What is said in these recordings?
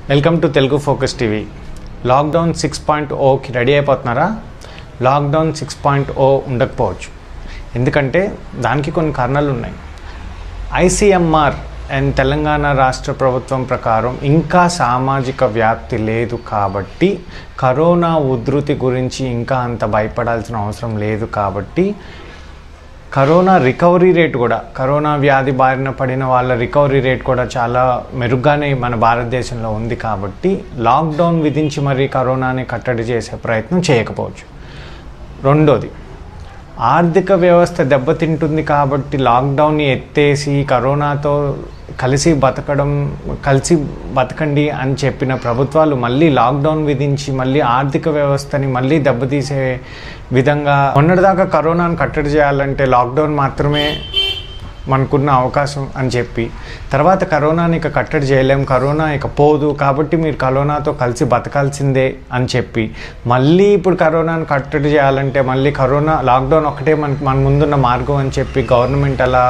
welcome to Telugu focus TV lockdown six point ఓకి ready అయిపోతున్నారా lockdown six point o ఉండకపోవచ్చు ఎందుకంటే దానికి కొన్ని కారణాలు ఉన్నాయి ఐసీఎంఆర్ అండ్ తెలంగాణ రాష్ట్ర ప్రభుత్వం ప్రకారం ఇంకా సామాజిక వ్యాప్తి లేదు కాబట్టి కరోనా ఉధృతి గురించి ఇంకా అంత భయపడాల్సిన అవసరం లేదు కాబట్టి కరోనా రికవరీ రేట్ కూడా కరోనా వ్యాధి బారిన పడిన వాళ్ళ రికవరీ రేట్ కూడా చాలా మెరుగ్గానే మన భారతదేశంలో ఉంది కాబట్టి లాక్డౌన్ విధించి మరీ కరోనాని కట్టడి చేసే ప్రయత్నం చేయకపోవచ్చు రెండోది ఆర్థిక వ్యవస్థ దెబ్బతింటుంది కాబట్టి లాక్డౌన్ని ఎత్తేసి కరోనాతో కలిసి బతకడం కలిసి బతకండి అని చెప్పిన ప్రభుత్వాలు మళ్ళీ లాక్డౌన్ విధించి మళ్ళీ ఆర్థిక వ్యవస్థని మళ్ళీ దెబ్బతీసే విధంగా మొన్నటిదాకా కరోనాను కట్టడి చేయాలంటే లాక్డౌన్ మాత్రమే మనకున్న అవకాశం అని చెప్పి తర్వాత కరోనాని ఇక కట్టడి చేయలేం కరోనా ఇక పోదు కాబట్టి మీరు కరోనాతో కలిసి బతకాల్సిందే అని చెప్పి మళ్ళీ ఇప్పుడు కరోనాను కట్టడి చేయాలంటే మళ్ళీ కరోనా లాక్డౌన్ ఒకటే మనకి మన ముందున్న మార్గం అని చెప్పి గవర్నమెంట్ అలా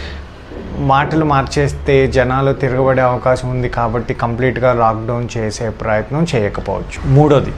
మాటలు మార్చేస్తే జనాలు తిరగబడే అవకాశం ఉంది కాబట్టి కంప్లీట్గా లాక్డౌన్ చేసే ప్రయత్నం చేయకపోవచ్చు మూడోది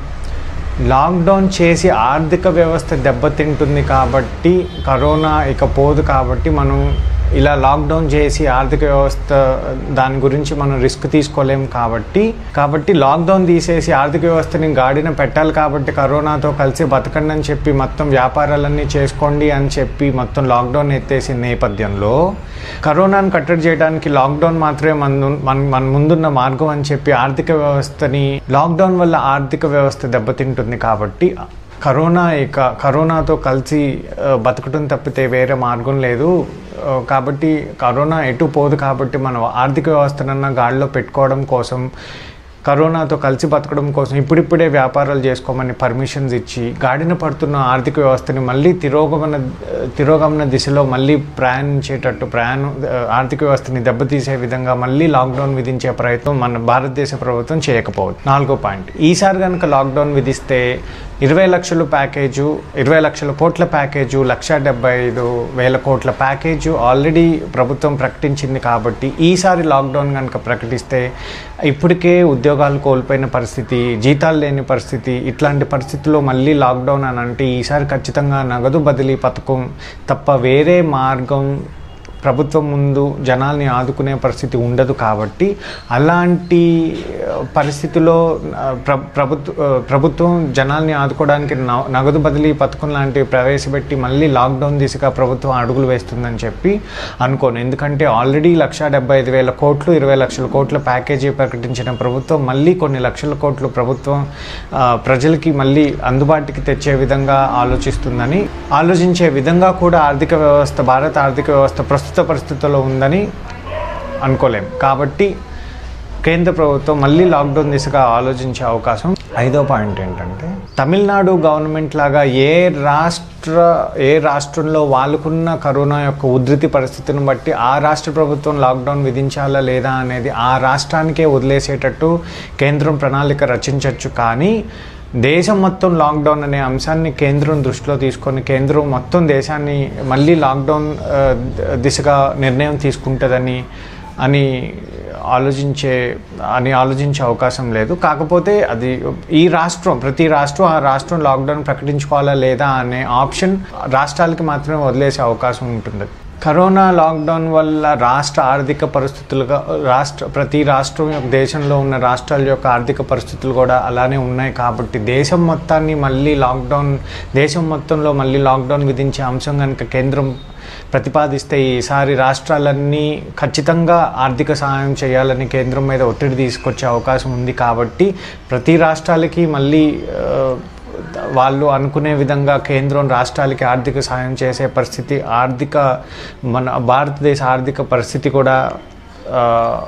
లాక్డౌన్ చేసి ఆర్థిక వ్యవస్థ దెబ్బతింటుంది కాబట్టి కరోనా ఇక పోదు కాబట్టి మనం ఇలా లాక్డౌన్ చేసి ఆర్థిక వ్యవస్థ దాని గురించి మనం రిస్క్ తీసుకోలేం కాబట్టి కాబట్టి లాక్డౌన్ తీసేసి ఆర్థిక వ్యవస్థని గాడిన పెట్టాలి కాబట్టి కరోనాతో కలిసి బతకండి అని చెప్పి మొత్తం వ్యాపారాలన్నీ చేసుకోండి అని చెప్పి మొత్తం లాక్డౌన్ ఎత్తేసిన నేపథ్యంలో కరోనాను కట్టడి చేయడానికి లాక్డౌన్ మాత్రమే మన మన మన ముందున్న మార్గం అని చెప్పి ఆర్థిక వ్యవస్థని లాక్డౌన్ వల్ల ఆర్థిక వ్యవస్థ దెబ్బతింటుంది కాబట్టి కరోనా ఇక కరోనాతో కలిసి ఆ, బతకటం తప్పితే వేరే మార్గం లేదు ఆ, కాబట్టి కరోనా ఎటు పోదు కాబట్టి మనం ఆర్థిక వ్యవస్థనన్నా గాడిలో పెట్టుకోవడం కోసం కరోనాతో కలిసి బతకడం కోసం ఇప్పుడిప్పుడే వ్యాపారాలు చేసుకోమని పర్మిషన్స్ ఇచ్చి గాడిన పడుతున్న ఆర్థిక వ్యవస్థని మళ్ళీ తిరోగమన తిరోగమన దిశలో మళ్ళీ ప్రయాణించేటట్టు ప్రయాణం ఆర్థిక వ్యవస్థని దెబ్బతీసే విధంగా మళ్ళీ లాక్డౌన్ విధించే ప్రయత్నం మన భారతదేశ ప్రభుత్వం చేయకపోవచ్చు నాలుగో పాయింట్ ఈసారి కనుక లాక్డౌన్ విధిస్తే ఇరవై లక్షల ప్యాకేజు ఇరవై లక్షల కోట్ల ప్యాకేజు లక్ష డెబ్బై ఐదు వేల కోట్ల ప్యాకేజు ఆల్రెడీ ప్రభుత్వం ప్రకటించింది కాబట్టి ఈసారి లాక్డౌన్ కనుక ప్రకటిస్తే ఇప్పటికే ఉద్యోగాలు కోల్పోయిన పరిస్థితి జీతాలు లేని పరిస్థితి ఇట్లాంటి పరిస్థితుల్లో మళ్ళీ లాక్డౌన్ అని అంటే ఈసారి ఖచ్చితంగా నగదు బదిలీ పథకం తప్ప వేరే మార్గం ప్రభుత్వం ముందు జనాల్ని ఆదుకునే పరిస్థితి ఉండదు కాబట్టి అలాంటి ఆ, పరిస్థితిలో ఆ, ప్ర ప్రభుత్వ ఆ, ప్రభుత్వం జనాల్ని ఆదుకోవడానికి న- నగదు బదిలీ పథకం లాంటివి ప్రవేశపెట్టి మళ్ళీ లాక్డౌన్ దిశగా ప్రభుత్వం అడుగులు వేస్తుందని చెప్పి అనుకోను ఎందుకంటే ఆల్రెడీ లక్ష డెబ్బై ఐదు వేల కోట్లు ఇరవై లక్షల కోట్ల ప్యాకేజీ ప్రకటించిన ప్రభుత్వం మళ్ళీ కొన్ని లక్షల కోట్లు ప్రభుత్వం ఆ, ప్రజలకి మళ్ళీ అందుబాటుకి తెచ్చే విధంగా ఆలోచిస్తుందని ఆలోచించే విధంగా కూడా ఆర్థిక వ్యవస్థ భారత ఆర్థిక వ్యవస్థ ప్రస్తుత పరిస్థితుల్లో ఉందని అనుకోలేం కాబట్టి కేంద్ర ప్రభుత్వం మళ్ళీ లాక్డౌన్ దిశగా ఆలోచించే అవకాశం ఐదో పాయింట్ ఏంటంటే తమిళనాడు గవర్నమెంట్ లాగా ఏ రాష్ట్ర ఏ రాష్ట్రంలో వాళ్ళకున్న కరోనా యొక్క ఉధృతి పరిస్థితిని బట్టి ఆ రాష్ట్ర ప్రభుత్వం లాక్డౌన్ విధించాలా లేదా అనేది ఆ రాష్ట్రానికే వదిలేసేటట్టు కేంద్రం ప్రణాళిక రచించవచ్చు కానీ దేశం మొత్తం లాక్డౌన్ అనే అంశాన్ని కేంద్రం దృష్టిలో తీసుకొని కేంద్రం మొత్తం దేశాన్ని మళ్ళీ లాక్డౌన్ ఆ, దిశగా నిర్ణయం తీసుకుంటుందని అని ఆలోచించే అని ఆలోచించే అవకాశం లేదు కాకపోతే అది ఈ రాష్ట్రం ప్రతి రాష్ట్రం ఆ రాష్ట్రం లాక్డౌన్ ప్రకటించుకోవాలా లేదా అనే ఆప్షన్ రాష్ట్రాలకి మాత్రమే వదిలేసే అవకాశం ఉంటుంది కరోనా లాక్డౌన్ వల్ల రాష్ట్ర ఆర్థిక పరిస్థితులుగా రాష్ట్ర ప్రతి రాష్ట్రం యొక్క దేశంలో ఉన్న రాష్ట్రాల యొక్క ఆర్థిక పరిస్థితులు కూడా అలానే ఉన్నాయి కాబట్టి దేశం మొత్తాన్ని మళ్ళీ లాక్డౌన్ దేశం మొత్తంలో మళ్ళీ లాక్డౌన్ విధించే అంశం కనుక కేంద్రం ప్రతిపాదిస్తే ఈసారి రాష్ట్రాలన్నీ ఖచ్చితంగా ఆర్థిక సహాయం చేయాలని కేంద్రం మీద ఒత్తిడి తీసుకొచ్చే అవకాశం ఉంది కాబట్టి ప్రతి రాష్ట్రాలకి మళ్ళీ ఆ, వాళ్ళు అనుకునే విధంగా కేంద్రం రాష్ట్రాలకి ఆర్థిక సహాయం చేసే పరిస్థితి ఆర్థిక మన భారతదేశ ఆర్థిక పరిస్థితి కూడా ఆ,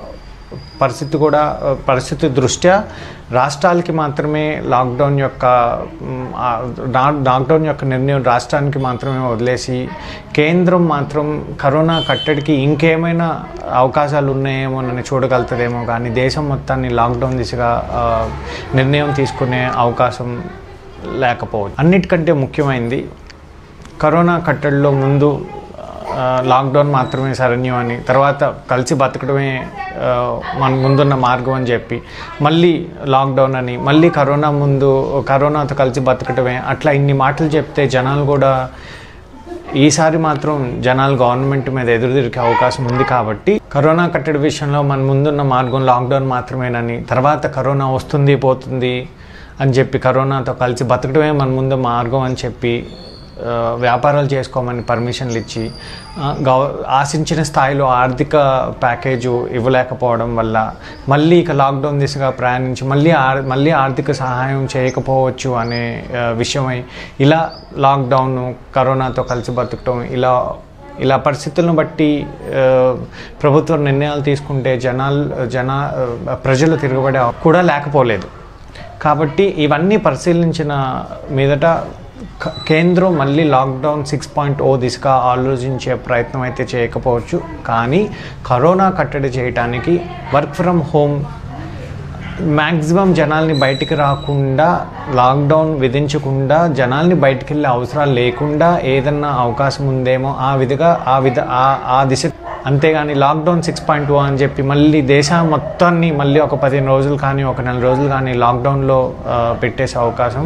పరిస్థితి కూడా ఆ, పరిస్థితి దృష్ట్యా రాష్ట్రాలకి మాత్రమే లాక్డౌన్ యొక్క మ్, ఆ, నా- లాక్డౌన్ యొక్క నిర్ణయం రాష్ట్రానికి మాత్రమే వదిలేసి కేంద్రం మాత్రం కరోనా కట్టడికి ఇంకేమైనా అవకాశాలు ఉన్నాయేమోనని చూడగలుగుతుందేమో కానీ దేశం మొత్తాన్ని లాక్డౌన్ దిశగా ఆ, నిర్ణయం తీసుకునే అవకాశం లేకపోవచ్చు అన్నిటికంటే ముఖ్యమైనది కరోనా కట్టడిలో ముందు ఆ, ఆ, లాక్డౌన్ మాత్రమే శరణ్యం అని తర్వాత కలిసి బతకడమే ఆ, మన ముందున్న మార్గం అని చెప్పి మళ్ళీ లాక్డౌన్ అని మళ్ళీ కరోనా ముందు కరోనాతో కలిసి బతకడమే అట్లా ఇన్ని మాటలు చెప్తే జనాలు కూడా ఈసారి మాత్రం జనాలు గవర్నమెంట్ మీద ఎదురు తిరిగే అవకాశం ఉంది కాబట్టి కరోనా కట్టడి విషయంలో మన ముందున్న మార్గం లాక్డౌన్ మాత్రమేనని తర్వాత కరోనా వస్తుంది పోతుంది అని చెప్పి కరోనాతో కలిసి బతకడమే మన ముందు మార్గం అని చెప్పి ఆ, వ్యాపారాలు చేసుకోమని పర్మిషన్లు ఇచ్చి ఆ, గవ ఆశించిన స్థాయిలో ఆర్థిక ప్యాకేజు ఇవ్వలేకపోవడం వల్ల మళ్ళీ ఇక లాక్డౌన్ దిశగా ప్రయాణించి మళ్ళీ ఆర్ మళ్ళీ ఆర్థిక సహాయం చేయకపోవచ్చు అనే ఆ, విషయమై ఇలా లాక్డౌన్ కరోనాతో కలిసి బతకటం ఇలా ఇలా పరిస్థితులను బట్టి ఆ, ప్రభుత్వం నిర్ణయాలు తీసుకుంటే జనాలు జన ఆ, ప్రజలు తిరగబడే కూడా లేకపోలేదు కాబట్టి ఇవన్నీ పరిశీలించిన మీదట క- కేంద్రం మళ్ళీ లాక్డౌన్ సిక్స్ పాయింట్ ఓ దిశగా ఆలోచించే ప్రయత్నం అయితే చేయకపోవచ్చు కానీ కరోనా కట్టడి చేయడానికి వర్క్ ఫ్రమ్ హోమ్ మ్యాక్సిమం జనాల్ని బయటికి రాకుండా లాక్డౌన్ విధించకుండా జనాల్ని బయటికి వెళ్ళే అవసరాలు లేకుండా ఏదన్నా అవకాశం ఉందేమో ఆ విధిగా ఆ విధ ఆ- ఆ దిశ అంతేగాని లాక్డౌన్ సిక్స్ పాయింట్ టూ అని చెప్పి మళ్ళీ దేశం మొత్తాన్ని మళ్ళీ ఒక పదిహేను రోజులు కానీ ఒక నెల రోజులు కానీ లాక్డౌన్లో ఆ, పెట్టేసే అవకాశం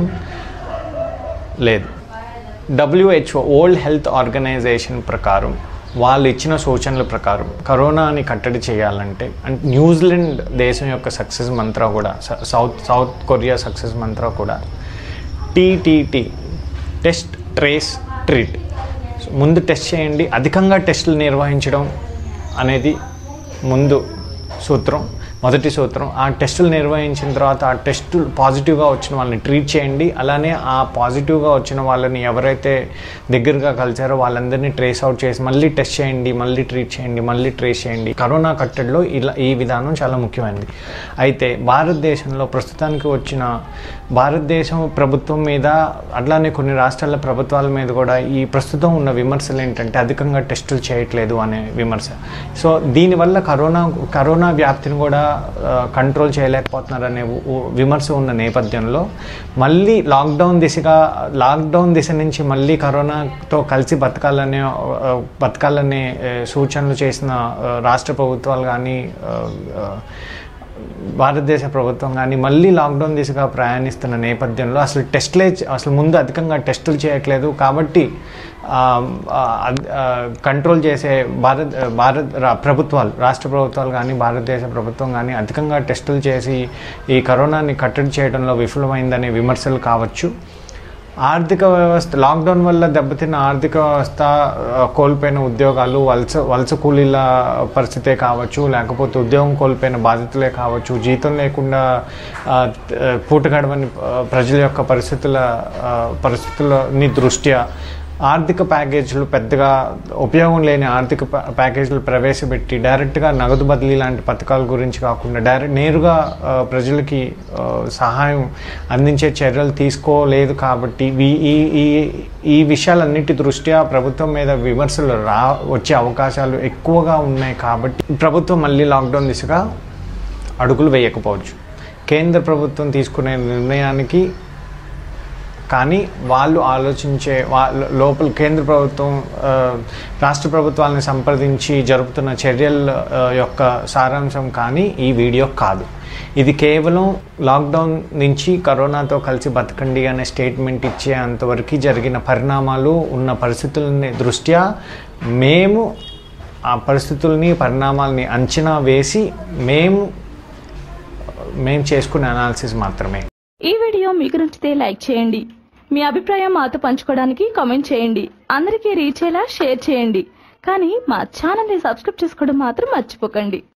లేదు డబ్ల్యూహెచ్ఓ వరల్డ్ హెల్త్ ఆర్గనైజేషన్ ప్రకారం వాళ్ళు ఇచ్చిన సూచనల ప్రకారం కరోనాని కట్టడి చేయాలంటే అంటే న్యూజిలాండ్ దేశం యొక్క సక్సెస్ మంత్ర కూడా స- south south Korea success mantra కూడా టీటీటీ టెస్ట్ ట్రేస్ ట్రీట్ ముందు టెస్ట్ చేయండి అధికంగా టెస్టులు నిర్వహించడం అనేది ముందు సూత్రం మొదటి సూత్రం ఆ టెస్టులు నిర్వహించిన తర్వాత ఆ టెస్టులు పాజిటివ్గా వచ్చిన వాళ్ళని ట్రీట్ చేయండి అలానే ఆ పాజిటివ్గా వచ్చిన వాళ్ళని ఎవరైతే దగ్గరగా కలిసారో వాళ్ళందరినీ ట్రేస్ అవుట్ చేసి మళ్ళీ టెస్ట్ చేయండి మళ్ళీ ట్రీట్ చేయండి మళ్ళీ ట్రేస్ చేయండి కరోనా కట్టడిలో ఇలా ఈ విధానం చాలా ముఖ్యమైనది అయితే భారతదేశంలో ప్రస్తుతానికి వచ్చిన భారతదేశం ప్రభుత్వం మీద అట్లానే కొన్ని రాష్ట్రాల ప్రభుత్వాల మీద కూడా ఈ ప్రస్తుతం ఉన్న విమర్శలు ఏంటంటే అధికంగా టెస్టులు చేయట్లేదు అనే విమర్శ సో దీనివల్ల కరోనా కరోనా వ్యాప్తిని కూడా ఆ, కంట్రోల్ చేయలేకపోతున్నారనే ఉ- ఉ- విమర్శ ఉన్న నేపథ్యంలో మళ్ళీ లాక్డౌన్ దిశగా లాక్డౌన్ దిశ నుంచి మళ్ళీ కరోనాతో కలిసి బతకాలనే ఆ, బతకాలనే ఆ, సూచనలు చేసిన ఆ, రాష్ట్ర ప్రభుత్వాలు కానీ ఆ, ఆ, భారతదేశ ప్రభుత్వం కానీ మళ్ళీ లాక్డౌన్ దిశగా ప్రయాణిస్తున్న నేపథ్యంలో అసలు టెస్ట్లే అసలు ముందు అధికంగా టెస్టులు చేయట్లేదు కాబట్టి ఆ, ఆ, ఆ, కంట్రోల్ చేసే భారత్ భారత్ రా- ప్రభుత్వాలు రాష్ట్ర ప్రభుత్వాలు కానీ భారతదేశ ప్రభుత్వం కానీ అధికంగా టెస్టులు చేసి ఈ కరోనాని కట్టడి చేయడంలో విఫలమైందనే విమర్శలు కావచ్చు ఆర్థిక వ్యవస్థ లాక్డౌన్ వల్ల దెబ్బతిన్న ఆర్థిక వ్యవస్థ ఆ, కోల్పోయిన ఉద్యోగాలు వలస వలస కూలీల పరిస్థితే కావచ్చు లేకపోతే ఉద్యోగం కోల్పోయిన బాధితులే కావచ్చు జీతం లేకుండా ఆ, ఆ, పూట గడవని ఆ, ప్రజల యొక్క పరిస్థితుల ఆ, పరిస్థితులని దృష్ట్యా ఆర్థిక ప్యాకేజీలు పెద్దగా ఉపయోగం లేని ఆర్థిక ప్యా- ప్యాకేజీలు ప్రవేశపెట్టి డైరెక్ట్గా నగదు బదిలీ లాంటి పథకాల గురించి కాకుండా డైరెక్ట్ నేరుగా ఆ, ప్రజలకి ఆ, సహాయం అందించే చర్యలు తీసుకోలేదు కాబట్టి వీ- ఈ ఈ ఈ విషయాలన్నిటి దృష్ట్యా ప్రభుత్వం మీద విమర్శలు రా వచ్చే అవకాశాలు ఎక్కువగా ఉన్నాయి కాబట్టి ప్రభుత్వం మళ్ళీ లాక్డౌన్ దిశగా అడుగులు వేయకపోవచ్చు కేంద్ర ప్రభుత్వం తీసుకునే నిర్ణయానికి కానీ వాళ్ళు ఆలోచించే వాళ్ళ లోపల కేంద్ర ప్రభుత్వం ఆ, రాష్ట్ర ప్రభుత్వాలను సంప్రదించి జరుపుతున్న చర్యల ఆ, యొక్క సారాంశం కానీ ఈ వీడియో కాదు ఇది కేవలం లాక్డౌన్ నుంచి కరోనాతో కలిసి బతకండి అనే స్టేట్మెంట్ ఇచ్చే అంతవరకు జరిగిన పరిణామాలు ఉన్న పరిస్థితులని దృష్ట్యా మేము ఆ పరిస్థితుల్ని పరిణామాలని అంచనా వేసి మేము మేము చేసుకునే అనాలిసిస్ మాత్రమే ఈ వీడియో మీకు నచ్చితే లైక్ చేయండి మీ అభిప్రాయం మాతో పంచుకోవడానికి కామెంట్ చేయండి అందరికీ రీచ్ అయ్యేలా షేర్ చేయండి కానీ మా ఛానల్ని సబ్స్క్రైబ్ చేసుకోవడం మాత్రం మర్చిపోకండి